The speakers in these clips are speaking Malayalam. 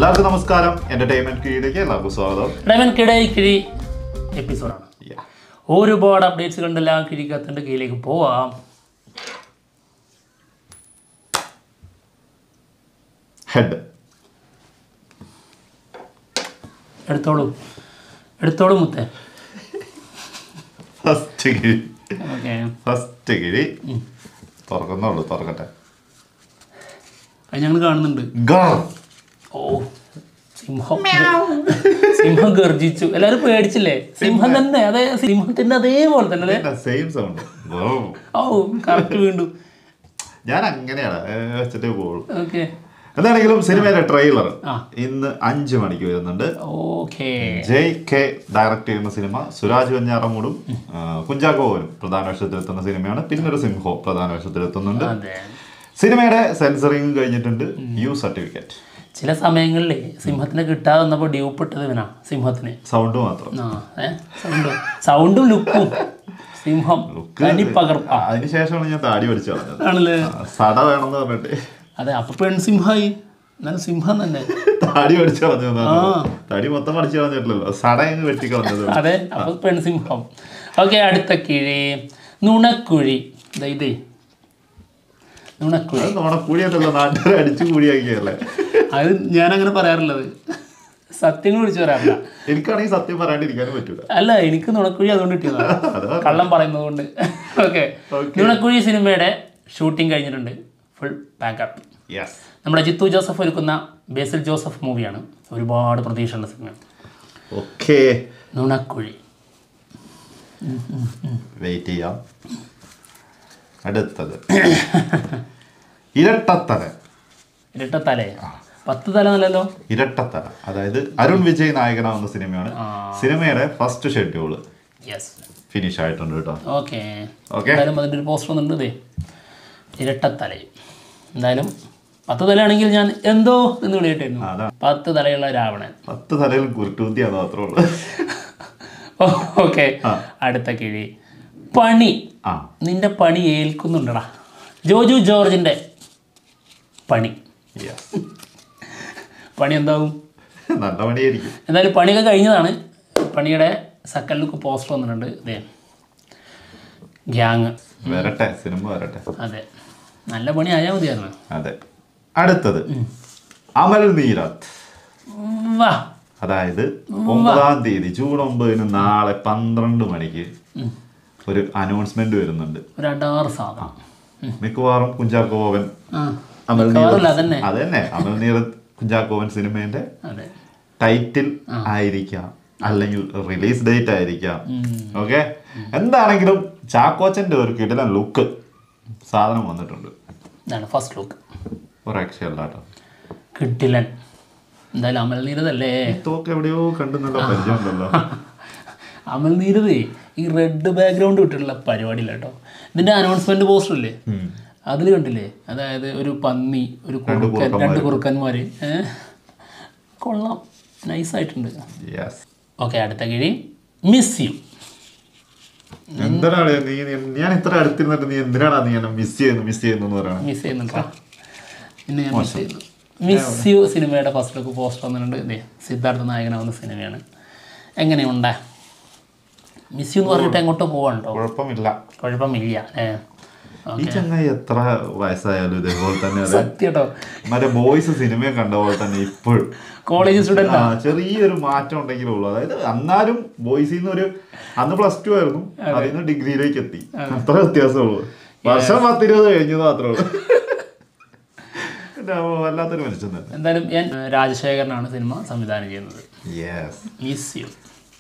എല്ലാവർക്കും നമസ്കാരം എന്റർടൈൻമെന്റ് കീഴിലേക്ക് എല്ലാവർക്കും സ്വാഗതം റെവൻ കിടയി കിഴി എപ്പിസോഡാണ് Yeah. ഒരുപാട് അപ്ഡേറ്റ്സ് കണ്ടെല്ലാം കിഴിക്കത്തിൻ്റെ കീഴിലേക്ക് പോവാം ഹെഡ് എടുത്തോളൂ എടുത്തോളൂ മുത്തേ ഫസ്റ്റ് കിഴി ഓക്കെ ഫസ്റ്റ് കിഴി തുറക്കുന്നുള്ളൂ തുറക്കട്ടെ അത് ഞങ്ങൾ കാണുന്നുണ്ട് ഗർ ഓ സിംഹം സിംഹം ഗർജിച്ചു എല്ലാവരും പേടിച്ചില്ലേ സിംഹം തന്നെ അതെ സിംഹത്തിന്റെ അതേപോലെ തന്നെ അതെ സെയിം സൗണ്ട് ഓ കറക്റ്റ് വീണ്ടും ഞാൻ അങ്ങനെയാണ് ഏ, വെച്ചിട്ടേ പോകുള്ളൂ ഓക്കെ എന്താണെങ്കിലും സിനിമയിലെ ട്രെയിലർ ആ. ഇന്ന് അഞ്ചു മണിക്ക് വരുന്നുണ്ട് ഓക്കെ ജയ് കെ ഡയറക്ട് ചെയ്യുന്ന സിനിമ സുരാജ് വെഞ്ഞാറമൂടും ആ, കുഞ്ചാക്കോവനും പ്രധാന വേഷത്തിലെത്തുന്ന സിനിമയാണ് പിന്നെ ഒരു സിംഹോ പ്രധാന വേഷത്തിലെത്തുന്നുണ്ട് അതെ സിനിമയുടെ സെൻസറിങ് കഴിഞ്ഞിട്ടുണ്ട് യു സർട്ടിഫിക്കറ്റ് ചില സമയങ്ങളിൽ സിംഹത്തിനെ കിട്ടാതെ വന്നപ്പോൾ ഡ്യൂപ്പ് ഇട്ടത് ഇവനാ സിംഹത്തിന് സൗണ്ട് മാത്രം ആ ഏ സൗണ്ടും സൗണ്ടും ലുക്കും സിംഹം തനി പകർപ്പ അതിനുശേഷമാണ് ഞാൻ താടി പഠിച്ചു കളഞ്ഞത് ആണല്ലേ ആ, സട വേണമെന്ന് പറഞ്ഞിട്ട് അതെ അപ്പൊ പെൺസിംഹമായി എന്നാലും സിംഹം തന്നെ താടി പഠിച്ചു കളഞ്ഞത് തടി മൊത്തം പഠിച്ചു കളഞ്ഞിട്ടില്ലല്ലോ സട അങ്ങ് വെട്ടി കളഞ്ഞത് അതെ അപ്പൊ പെൺസിംഹം ഓക്കെ അടുത്ത കിഴി നുണക്കുഴി ദാ ഇതേ നുണക്കുഴി അത് നമ്മുടെ കൂടിയതല്ല നാട്ടുകാരെ അടിച്ചു കൂടിയാക്കിയല്ലേ അത് ഞാൻ അങ്ങനെ പറയാറുള്ളത് സത്യങ്ങൾ വിളിച്ചു പറയാറില്ല എനിക്കാണെങ്കിൽ സത്യം പറയാണ്ടിരിക്കാനും പറ്റൂല അല്ല എനിക്ക് നുണക്കുഴി അതുകൊണ്ട് കിട്ടിയതാണ് അതാ കള്ളം പറയുന്നത് കൊണ്ട് ഓക്കെ നുണക്കുഴി സിനിമയുടെ ഷൂട്ടിംഗ് കഴിഞ്ഞിട്ടുണ്ട് ഫുൾ പാക്കപ്പ് യെസ് നമ്മുടെ ജിത്തു ജോസഫ് ഒരുക്കുന്ന ബേസിൽ ജോസഫ് മൂവിയാണ് ഒരുപാട് പ്രതീക്ഷയുള്ള സിനിമയാണ് ഓക്കെ നുണക്കുഴി വെയിറ്റ് ചെയ്യാം അടുത്തത് ഇരട്ടത്തല ഇരട്ടത്തലേ പത്ത് തല നല്ലല്ലോ ഇരട്ടത്തല അതായത് അരുൺ വിജയ് നായകനാവുന്ന സിനിമയാണ് സിനിമയുടെ ഫസ്റ്റ് ഷെഡ്യൂള് യെസ് ഫിനിഷ് ആയിട്ടുണ്ട് കേട്ടോ ഓക്കെ ഓക്കെ എന്തായാലും അതിൻ്റെ ഒരു പോസ്റ്റർ വന്നിട്ടുണ്ട് ഇതേ ഇരട്ടത്തല എന്തായാലും പത്ത് തലയാണെങ്കിൽ ഞാൻ എന്തോ എന്ന് വിളിയിട്ടായിരുന്നു അതാണ് പത്ത് തലയുള്ള രാവണൻ പത്ത് തലയിൽ കുരുട്ടുകുത്തിയാണ് മാത്രമേ ഉള്ളൂ ഓക്കെ അടുത്ത കിഴി പണി ആ നിന്റെ പണി ഏൽക്കുന്നുണ്ടടാ ജോജു ജോർജിൻ്റെ പണി യെസ് പണി എന്താവും നല്ല പണിയായിരിക്കും എന്തായാലും പണിയൊക്കെ കഴിഞ്ഞതാണ് പണിയുടെ സെക്കൻഡ് ലുക്ക് പോസ്റ്റർ വന്നിട്ടുണ്ട് ഇതേ ഗ്യാങ് വരട്ടെ സിനിമ വരട്ടെ അതെ നല്ല പണി ആയാൽ മതിയായിരുന്നു അതെ അടുത്തത് അമൽ നീരത് വാ അതായത് ഒമ്പതാം തീയതി ജൂൺ ഒമ്പതിന് നാളെ പന്ത്രണ്ട് മണിക്ക് ഒരു അനൗൺസ്മെന്റ് വരുന്നുണ്ട് ഒരു അടാറ് സാധനം മിക്കവാറും കുഞ്ചാക്കോവൻ ആ അമൽ മിക്കവാറും അതന്നെ അതന്നെ അമൽ നീരത് കുഞ്ചാക്കോവൻ സിനിമേന്റെ അതെ ടൈറ്റിൽ ആയിരിക്കാം അല്ലെങ്കിൽ റിലീസ് ഡേറ്റ് ആയിരിക്കാം ഓക്കെ എന്താണെങ്കിലും ചാക്കോച്ചന്റെ ഒരു കിടിലൻ ലുക്ക് സാധനം വന്നിട്ടുണ്ട് ഇതാണ് ഫസ്റ്റ് ലുക്ക് ഒരു രക്ഷയല്ല കേട്ടോ കിട്ടിലൻ എന്തായാലും അമൽ നീരതല്ലേ തോക്ക് എവിടെയോ കണ്ടുന്നല്ലോ പരിചയമുണ്ടല്ലോ അമൽ നീരത് ഈ റെഡ് ബാക്ക്ഗ്രൗണ്ട് വിട്ടിട്ടുള്ള പരിപാടിയില്ല കേട്ടോ ഇതിന്റെ അനൗൺസ്മെന്റ് പോസ്റ്റർ ഇല്ലേ അതിൽ കണ്ടില്ലേ അതായത് ഒരു പന്നി ഒരു കുറുക്കൻ രണ്ട് കുറുക്കന്മാര് ഏഹ് കൊള്ളാം നൈസായിട്ടുണ്ട് യെസ് ഓക്കെ അടുത്ത കിഴി മിസ് യു എന്തിനാണ് നീ നീ- ഞാൻ ഇത്ര അടുത്തിരുന്നിട്ട് നീ എന്തിനാണ് നീ എന്നെ മിസ് ചെയ്യുന്നു മിസ് ചെയ്യുന്നു എന്ന് പറയണം മിസ് ചെയ്യുന്നുണ്ടോ പിന്നെ ഞാൻ മിസ് ചെയ്യുന്നു മിസ് യു സിനിമയുടെ ഫസ്റ്റ് ലുക്ക് പോസ്റ്റർ വന്നിട്ടുണ്ട് ഇതേ സിദ്ധാർത്ഥ നായകനാവുന്ന സിനിമയാണ് എങ്ങനെയുണ്ട് മിസ് യു എന്ന് പറഞ്ഞിട്ട് എങ്ങോട്ടോ പോവാണ്ടോ കുഴപ്പമില്ല കുഴപ്പമില്ല ഏ ഈ ചങ്ങായി എത്ര വയസ്സായാലും ഇതേപോലെ തന്നെ അതെ സത്യം കേട്ടോ മറ്റേ ബോയ്സ് സിനിമയെ കണ്ട പോലെ തന്നെ ഇപ്പോഴും കോളേജ് സ്റ്റുഡൻ്റ് ആ, ചെറിയൊരു മാറ്റം ഉണ്ടെങ്കിലേ ഉള്ളൂ അതായത് എന്നാലും ബോയ്സിൽ നിന്ന് ഒരു അന്ന് പ്ലസ് ടു ആയിരുന്നു അതിൽ നിന്ന് ഡിഗ്രിയിലേക്ക് എത്തി അത്ര വ്യത്യാസമുള്ളൂ വർഷം പത്തിരുപത് കഴിഞ്ഞത് മാത്രമേ ഉള്ളൂ പിന്നെ വല്ലാത്തൊരു മനുഷ്യൻ തന്നെ എന്തായാലും ഞാൻ ഏ, രാജശേഖരനാണ് സിനിമ സംവിധാനം ചെയ്യുന്നത് യെസ് മിസ് യു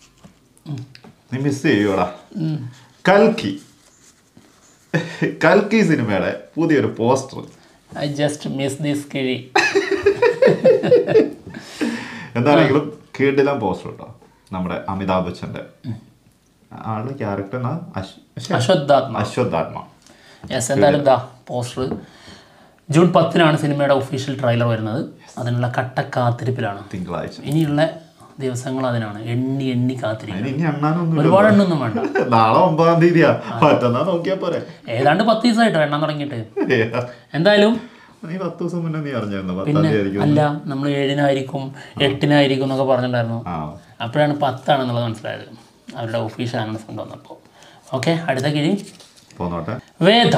നീ മിസ് ചെയ്യൂടാ കൽക്കി കൽക്കി സിനിമയുടെ പുതിയൊരു poster I just miss this കിഴി എന്താണെങ്കിലും കീടിലം പോസ്റ്റർ കേട്ടോ നമ്മുടെ അമിതാഭ് ബച്ചന്റെ ആളുടെ ക്യാരക്ടർ അശ്വത്ഥാത്മ അശ്വത്ഥാത്മ യെസ് എന്തായാലും ദാ പോസ്റ്റർ ജൂൺ പത്തിനാണ് സിനിമയുടെ ഒഫീഷ്യൽ ട്രെയിലർ വരുന്നത് അതിനുള്ള കട്ട കാത്തിരിപ്പിലാണ് തിങ്കളാഴ്ച ഇനിയുള്ള ദിവസങ്ങൾ അതിനാണ് എണ്ണി എണ്ണി കാത്തിരിക്കും അതിന് ഇനി എണ്ണാനൊന്നും ഒരുപാട് എണ്ണൊന്നും വേണ്ട നാളെ ഒമ്പതാം തീയതിയാ മറ്റന്നാ നോക്കിയാ പോരെ ഏതാണ്ട് പത്ത് ദിവസമായിട്ടോ എണ്ണാൻ തുടങ്ങിയിട്ട് എന്തായാലും നീ പത്ത് ദിവസം മുന്നേ നീ അറിഞ്ഞായിരുന്നു പത്താം പിന്നെ തീയതി ആയിരിക്കും അല്ല നമ്മൾ ഏഴിനായിരിക്കും എട്ടിനായിരിക്കും എന്നൊക്കെ പറഞ്ഞിട്ടുണ്ടായിരുന്നു ആ അപ്പോഴാണ് പത്താണെന്നുള്ളത് മനസ്സിലായത് അവരുടെ ഒഫീഷ്യൽ അനൗൺസ്മെന്റ് വന്നപ്പോൾ ഓക്കെ അടുത്ത കിഴി പോന്നോട്ടെ വേദ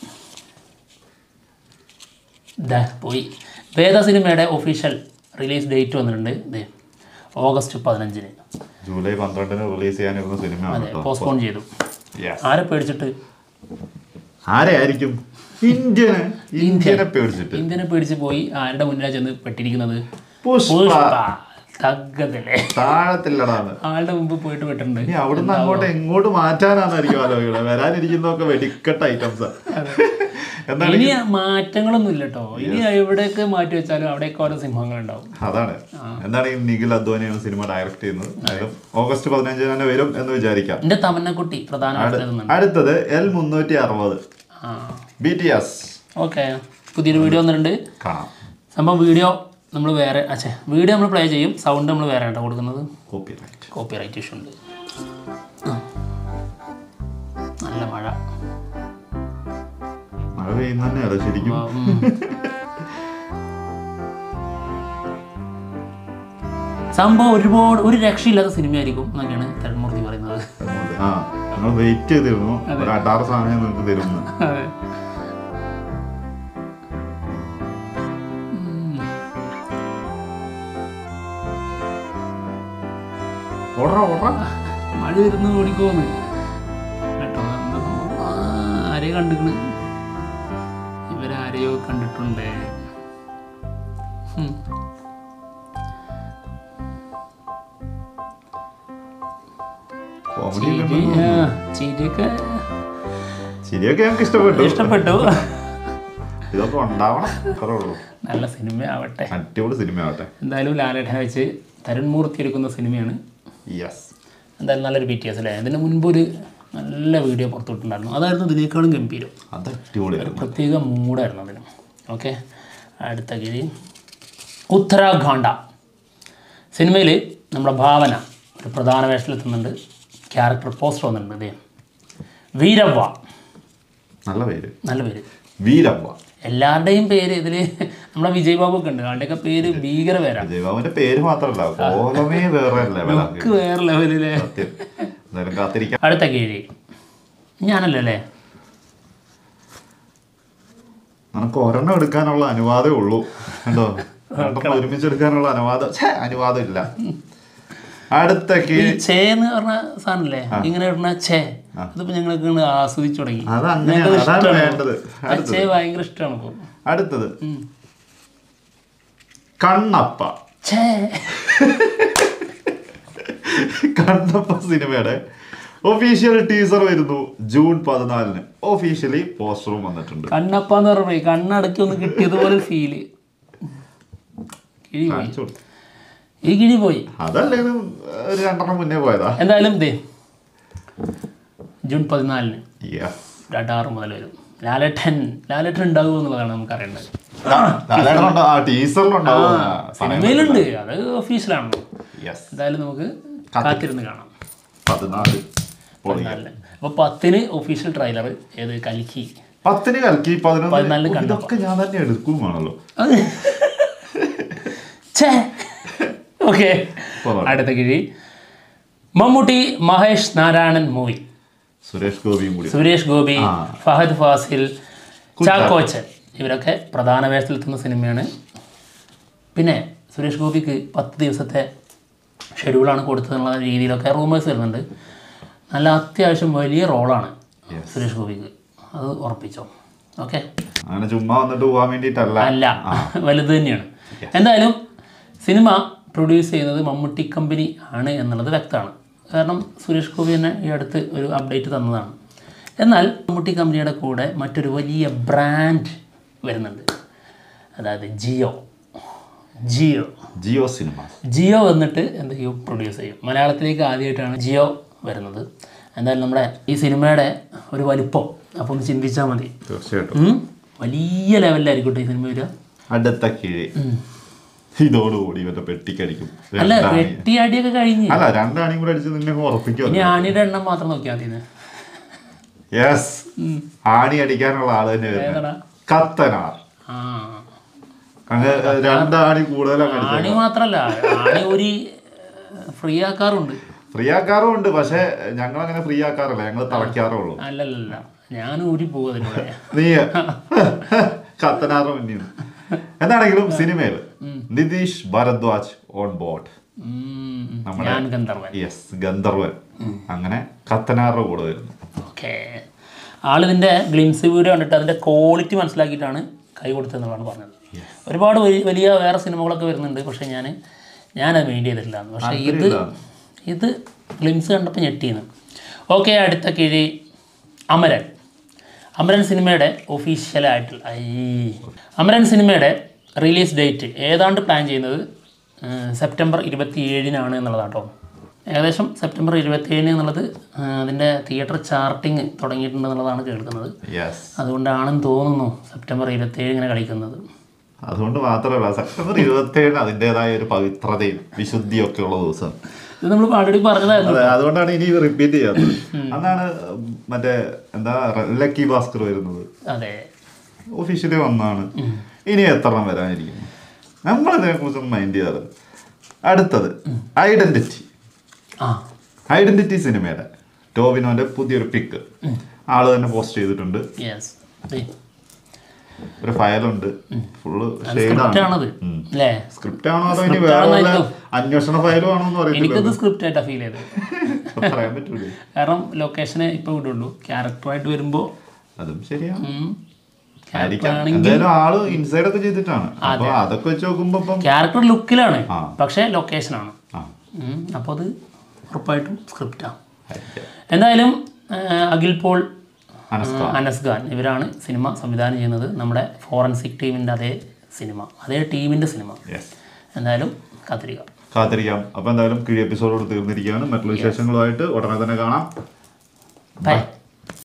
ദാ പോയി വേദ സിനിമയുടെ ഒഫീഷ്യൽ റിലീസ് ഡേറ്റ് വന്നിട്ടുണ്ട് ദേ ഓഗസ്റ്റ് പതിനഞ്ചിന് ജൂലൈ പന്ത്രണ്ടിന് റിലീസ് ചെയ്യാനിരുന്ന സിനിമയാണ് അതെ കേട്ടോ പോസ്റ്റ്പോൺ ചെയ്തു Yes. ആരെ പേടിച്ചിട്ട് ആരെയായിരിക്കും ഇന്ത്യനെ ഇന്ത്യനെ പേടിച്ചിട്ട് ഇന്ത്യനെ പേടിച്ച് പോയി ആരുടെ മുന്നിലാണ് ചെന്ന് പെട്ടിരിക്കുന്നത് പുഷ്പ പുഷ്പ തగ్గതല്ലേ താഴത്തില്ലടാന്ന് ആളുടെ മുമ്പ് പോയിട്ട് പെട്ടിട്ടുണ്ട് ഇനി അവിടുന്ന് അങ്ങോട്ട് എങ്ങോട്ട് മാറ്റാനാണെന്നായിരിക്കും ആലോചിക്കുന്നത് വരാനിരിക്കുന്നതൊക്കെ വെടിക്കെട്ട ഐറ്റംസ് എന്താണ് ഇനി മാറ്റങ്ങളൊന്നും ഇല്ല കേട്ടോ ഇനി എവിടെയൊക്കെ മാറ്റി വെച്ചാലും അവിടെയൊക്കെ ഓരോ സിംഹങ്ങൾ ഉണ്ടാവും അതാണ് എന്താണ് ഈ നിഖിൽ അദ്വാനിയാണ് സിനിമ ഡയറക്ട് ചെയ്യുന്നത് അതായത് ഓഗസ്റ്റ് പതിനഞ്ചിന് തന്നെ വരും എന്ന് വിചാരിക്കാം എന്റെ തമന്നക്കുട്ടി പ്രധാനമായിട്ട് എഴുതുന്നുണ്ട് അടുത്തത് എൽ മുന്നൂറ്റി അറുപത് ആ ബി ടി എസ് ഓക്കെ പുതിയൊരു വീഡിയോ വന്നിട്ടുണ്ട് കാണാം സംഭവം വീഡിയോ നമ്മൾ വേറെ അച്ഛേ വീഡിയോ നമ്മൾ പ്ലേ ചെയ്യും സൗണ്ട് നമ്മൾ വേറെ ആട്ടോ കൊടുക്കുന്നത് copyright copyright issue ഉണ്ട് ആ. നല്ല മഴ മഴ പെയ്യുന്ന തന്നെയാണ് ശരിക്കും ഉം. സംഭവം ഒരുപാട് ഒരു രക്ഷയില്ലാത്ത സിനിമയായിരിക്കും എന്നൊക്കെയാണ് തരൺമൂർത്തി പറയുന്നത് ആ നിങ്ങൾ വെയിറ്റ് ചെയ്തിരുന്നു ഒരു അടാറ് സമയം നിങ്ങൾക്ക് തരുന്നു അതെ ഓടറ ഓടറ മഴ വരുന്നു ഓടിക്കോന്ന് കേട്ടോ എന്താ സംഭവം ആ, ആരെയോ കണ്ടിക്കണ് ഇവരാരെയോ കണ്ടിട്ടുണ്ട് ഉം. കോമഡി ചിരി, ആ, ചിരിയൊക്കെ ശരിയൊക്കെ ഞങ്ങൾക്ക് ഇഷ്ടപ്പെട്ടു ഇഷ്ടപ്പെട്ടു ഇതൊക്കെ ഉണ്ടാവണം അത്രേ ഉള്ളൂ നല്ല സിനിമ ആവട്ടെ അടിപൊളി സിനിമ ആവട്ടെ എന്തായാലും ലാലേട്ടനെ വെച്ച് തരുൺമൂർത്തി എടുക്കുന്ന സിനിമയാണ് യെസ് എന്തായാലും നല്ലൊരു ബി ടി എസ് അല്ലേ ഇതിന് മുൻപ് ഒരു നല്ല വീഡിയോ പുറത്തുവിട്ടുണ്ടായിരുന്നു അതായിരുന്നു ഇതിനേക്കാളും ഗംഭീരം അത് അടിപൊളിയായിരുന്നു പ്രത്യേക മൂഡായിരുന്നു അതിന് ഓക്കെ അടുത്ത കിഴി ഉത്തരാഖണ്ഡ സിനിമയിൽ നമ്മുടെ ഭാവന ഒരു പ്രധാന വേഷത്തിലെത്തുന്നുണ്ട് ക്യാരക്ടർ പോസ്റ്റർ വന്നിട്ടുണ്ട് ഇതേ വീരവ്വ നല്ല പേര് നല്ല പേര് വീരപ്പ എല്ലാവരുടെയും പേര് ഇതിൽ നമ്മുടെ വിജയ് ബാബു ഒക്കെ ഉണ്ട് ആളുടെയൊക്കെ പേര് ഭീകര പേരാണ് വിജയബാബുവിന്റെ പേര് മാത്രമല്ല കോലമേ വേറെ ലെവലാക്കി നമുക്ക് വേറെ ലെവലിലെ സത്യം എന്തായാലും കാത്തിരിക്കാം അടുത്ത കീഴി ഞാനല്ലേ അല്ലേ നമുക്ക് ഒരെണ്ണം എടുക്കാനുള്ള അനുവാദമേ ഉള്ളൂ കണ്ടോ രണ്ടെണ്ണം ഒരുമിച്ച് എടുക്കാനുള്ള അനുവാദം ഛേ, അനുവാദം ഇല്ല അടുത്ത ഈ കീഴ് ചേ എന്ന് പറഞ്ഞ സാധനല്ലേ ഇങ്ങനെ ഇടുന്ന ചേ അതിപ്പോ ഞങ്ങൾക്ക് ഇങ്ങനെ ആസ്വദിച്ചു തുടങ്ങി അത് അങ്ങനെയാണ് ഞങ്ങൾക്ക് അതാണ് ഇഷ്ടമാണ്. വേണ്ടത് ആ ചേ ഭയങ്കര ഇഷ്ടമാണ് ഇപ്പൊ അടുത്തത് ഉം. കണ്ണപ്പ ഛേ കണ്ണപ്പ സിനിമയുടെ ഒഫീഷ്യൽ ടീസർ വരുന്നു ജൂൺ പതിനാലിന് ഒഫീഷ്യലി പോസ്റ്ററും വന്നിട്ടുണ്ട് കണ്ണപ്പ എന്ന് പറഞ്ഞപ്പോ കണ്ണടക്കി ഒന്ന് കിട്ടിയതുപോലെ ഫീല് കിഴി പോയി കാണിച്ചു കൊടുത്തു. ഈ കിഴി പോയി അതല്ലെങ്കിലും ഒരു രണ്ടെണ്ണം മുന്നേ പോയതാ എന്തായാലും ദേ ജൂൺ പതിനാലിന് Yeah. രണ്ടാറ് മുതൽ വരും ലാലട്ടൻ ലാലട്ടൻ ഉണ്ടാകുമോ എന്നുള്ളതാണ് നമുക്ക് അറിയേണ്ടത് ലാലേട്ടനുണ്ടോ? ആ ടീസറിലുണ്ടാവും സിനിമയിലുണ്ട് അത് ഒഫീഷ്യലാണല്ലോ യെസ് എന്തായാലും നമുക്ക് കാത്തിരുന്ന് കാണാം പതിനാല് പൊളി. പതിനാലിന് അപ്പോൾ പത്തിന് ഒഫീഷ്യൽ ട്രെയിലർ ഏത് കൽക്കി പത്തിന് കലക്കി പതിനൊന്ന് പതിനാലിന് ഓ, കണ്ടപ്പോ. ഇതൊക്കെ ഞാൻ തന്നെ എടുക്കുമാണല്ലോ അത് ഛേ ഓക്കെ പോകാം. അടുത്ത കിഴി മമ്മൂട്ടി മഹേഷ് നാരായണൻ മൂവി സുരേഷ് ഗോപിയും കൂടി സുരേഷ് ഗോപി ആ. ഫഹദ് ഫാസിൽ ചാക്കോച്ചൻ ഇവരൊക്കെ പ്രധാന വേഷത്തിലെത്തുന്ന സിനിമയാണ് പിന്നെ സുരേഷ് ഗോപിക്ക് പത്ത് ദിവസത്തെ ഷെഡ്യൂളാണ് കൊടുത്തതെന്നുള്ള രീതിയിലൊക്കെ റൂമേഴ്സ് വരുന്നുണ്ട് നല്ല അത്യാവശ്യം വലിയ റോളാണ് സുരേഷ് ഗോപിക്ക് അത് ഉറപ്പിച്ചോ ഓക്കെ അങ്ങനെ ചുമ്മാ വന്നിട്ട് പോകാൻ വേണ്ടിയിട്ടല്ല അല്ല വലുത് തന്നെയാണ് എന്തായാലും സിനിമ പ്രൊഡ്യൂസ് ചെയ്യുന്നത് മമ്മൂട്ടി കമ്പനി ആണ് എന്നുള്ളത് വ്യക്തമാണ് കാരണം സുരേഷ് ഗോപി തന്നെ ഈ അടുത്ത് ഒരു അപ്ഡേറ്റ് തന്നതാണ് എന്നാൽ മമ്മൂട്ടി കമ്പനിയുടെ കൂടെ മറ്റൊരു വലിയ ബ്രാൻഡ് വരുന്നുണ്ട് അതായത് ജിയോ ജിയോ ജിയോ സിനിമ ജിയോ വന്നിട്ട് എന്തൊക്കെയോ പ്രൊഡ്യൂസ് ചെയ്യും മലയാളത്തിലേക്ക് ആദ്യമായിട്ടാണ് ജിയോ വരുന്നത് എന്തായാലും നമ്മുടെ ഈ സിനിമയുടെ ഒരു വലിപ്പം അപ്പോൾ ഒന്ന് ചിന്തിച്ചാൽ മതി തീർച്ചയായിട്ടും ഉം? വലിയ ലെവലിലായിരിക്കട്ടെ ഈ സിനിമ വരിക അടുത്ത കിഴി ഇതോടുകൂടി ഇവന്റെ പെട്ടിക്കടിക്കും അല്ല രണ്ടാണി. വെട്ടിയാടിയൊക്കെ കഴിഞ്ഞ് അല്ല രണ്ടാണിയും കൂടെ അടിച്ച് നിന്നെ ഉറപ്പിക്കും ഇനി ആണിയുടെ എണ്ണം മാത്രം നോക്കിയാൽ മതി യെസ് ആണി അടിക്കാനുള്ള ആള് തന്നെ വരുന്നത് ഏതാടാ കത്തനാർ ആ അങ്ങ് രണ്ടാണി കൂടുതലാണ് ആണി മാത്രല്ല ആണി ഒരു ഫ്രീ ആക്കാറുണ്ട് ഫ്രീ ആക്കാറും ഉണ്ട് പക്ഷെ ഞങ്ങൾ അങ്ങനെ ഫ്രീ ആക്കാറില്ല ഞങ്ങൾ തളയ്ക്കാറേ ഉള്ളൂ അല്ലല്ല ഞാൻ ഊരി പോകും അതിലൂടെ നീ കത്തനാറ് മുന്നിൽ എന്താണെങ്കിലും സിനിമയിൽ നിതീഷ് ഭരദ്വാജ് ഓൺ ബോർഡ് ഉം, ഞാൻ ഗന്ധർവൻ യെസ് ഗന്ധർവൻ അങ്ങനെ കത്തനാറ് കൂടെ വരുന്നു ഓക്കെ ആളിതിൻ്റെ ഗ്ലിംസ് വീഡിയോ കണ്ടിട്ട് അതിൻ്റെ ക്വാളിറ്റി മനസ്സിലാക്കിയിട്ടാണ് കൈ കൊടുത്തതെന്നുള്ളതാണ് പറഞ്ഞത് ഒരുപാട് വലി- വലിയ വേറെ സിനിമകളൊക്കെ വരുന്നുണ്ട് പക്ഷേ ഞാൻ ഞാനത് മെയിൻ ചെയ്തിട്ടില്ല പക്ഷേ ഇത് ഇത് ഗ്ലിംസ് കണ്ടപ്പോൾ ഞെട്ടിയെന്ന് ഓക്കെ അടുത്ത കിഴി അമരൻ അമരൻ സിനിമയുടെ ഒഫീഷ്യലായിട്ടുള്ള ഐ അമരൻ സിനിമയുടെ റിലീസ് ഡേറ്റ് ഏതാണ്ട് പ്ലാൻ ചെയ്യുന്നത് ആ, സെപ്റ്റംബർ ഇരുപത്തി ഏഴിനാണ് എന്നുള്ളതാണ് കേട്ടോ ഏകദേശം സെപ്റ്റംബർ ഇരുപത്തി ഏഴിന് എന്നുള്ളത് ആ, അതിൻ്റെ തിയേറ്റർ ചാർട്ടിങ് തുടങ്ങിയിട്ടുണ്ട് എന്നുള്ളതാണ് കേൾക്കുന്നത് യെസ് അതുകൊണ്ടാണെന്ന് തോന്നുന്നു സെപ്റ്റംബർ ഇരുപത്തി ഏഴ് ഇങ്ങനെ കളിക്കുന്നത് അതുകൊണ്ട് മാത്രമല്ല സെപ്റ്റംബർ ഇരുപത്തി ഏഴിന് അതിൻ്റെതായ ഒരു പവിത്രതയും വിശുദ്ധിയും ഒക്കെ ഉള്ള ദിവസം ഇത് നമ്മൾ ഓൾറെഡി പറഞ്ഞതായിരുന്നു അതെ അതുകൊണ്ടാണ് ഇനി റിപ്പീറ്റ് ചെയ്യാത്തത് അന്നാണ് മറ്റേ എന്താ ലക്കി ഭാസ്കർ വരുന്നത് അതെ ഒഫീഷ്യലി വന്നാണ് ഇനി എത്ര എണ്ണം വരാനിരിക്കുന്നു നമ്മളിതിനെ കുറിച്ച് മൈൻഡ് ചെയ്യാറ് അടുത്തത് ഐഡന്റിറ്റി ആ ഐഡന്റിറ്റി സിനിമയുടെ ടോവിനോന്റെ പുതിയൊരു പിക്ക് ആള് തന്നെ പോസ്റ്റ് ചെയ്തിട്ടുണ്ട് യെസ് ഒരു ഫയലുണ്ട് ഫുള്ള് സ്ക്രിപ്റ്റ് ആണത് അല്ലേ സ്ക്രിപ്റ്റ് ആണോ അതോ ഇനി വേറെ വല്ല അന്വേഷണ ഫയലും ആണോ എന്ന് അറിയത്തില്ല എനിക്കത് സ്ക്രിപ്റ്റ് ആയിട്ടാണ് ഫീൽ ചെയ്തത് പറയാൻ പറ്റൂലേ കാരണം ലൊക്കേഷനെ ഇപ്പോൾ വിടുള്ളൂ ക്യാരക്ടറായിട്ട് വരുമ്പോൾ അതും ശരിയാ ക്യാരക്ടർ ആയിരിക്കാം ആണെങ്കിൽ എന്തായാലും ആള് ഇൻസൈഡ് ഒക്കെ ചെയ്തിട്ടാണ് അപ്പൊ അതൊക്കെ വെച്ച് നോക്കുമ്പോ ഇപ്പം ക്യാരക്ടർ ലുക്കിലാണ് ആ. പക്ഷേ ലൊക്കേഷനാണ് ആ അപ്പോൾ അത് ഉറപ്പായിട്ടും സ്ക്രിപ്റ്റാണ് ആയിരിക്കാം. എന്തായാലും ആ, അഖിൽ പോൾ അനസ് ആ, അനസ് ഖാൻ ഇവരാണ് സിനിമ സംവിധാനം ചെയ്യുന്നത് നമ്മുടെ ഫോറൻസിക് ടീമിൻ്റെ അതേ സിനിമ അതേ ടീമിൻ്റെ സിനിമ യെസ് എന്തായാലും കാത്തിരിക്കുക കാത്തിരിക്കാം അപ്പൊ എന്തായാലും കിഴി എപ്പിസോഡോട് തീർന്നിരിക്കുകയാണ് മറ്റുള്ള വിശേഷങ്ങളുമായിട്ട് ഉടനെ തന്നെ കാണാം ബൈ